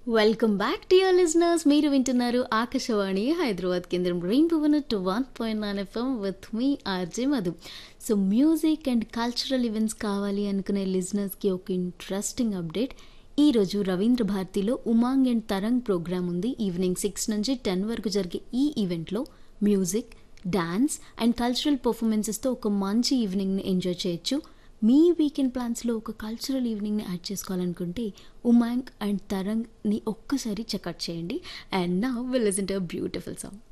welcome back to your listeners మీరు వింటున్నారు ఆకాశవాణి హైదరాబాద్ కేంద్రం rainbow two one point nine FM with మీ RJ Madhu so music and cultural events కావాలి అనుకునే లిజనర్స్కి ఒక ఇంట్రెస్టింగ్ అప్డేట్ ఈరోజు రవీంద్ర భారతిలో ఉమాంగ్ అండ్ తరంగ్ ప్రోగ్రామ్ ఉంది ఈవినింగ్ సిక్స్ నుంచి టెన్ వరకు జరిగే ఈ ఈవెంట్లో మ్యూజిక్ డాన్స్ అండ్ కల్చరల్ పర్ఫార్మెన్సెస్తో ఒక మంచి ఈవినింగ్ని ఎంజాయ్ చేయొచ్చు మీ వీకెండ్ ప్లాన్స్లో ఒక కల్చరల్ ఈవినింగ్ని యాడ్ చేసుకోవాలనుకుంటే ఉమాంగ్ అండ్ తరంగ్ని ఒక్కసారి చెక్అవుట్ చేయండి అండ్ నా will listen to beautiful song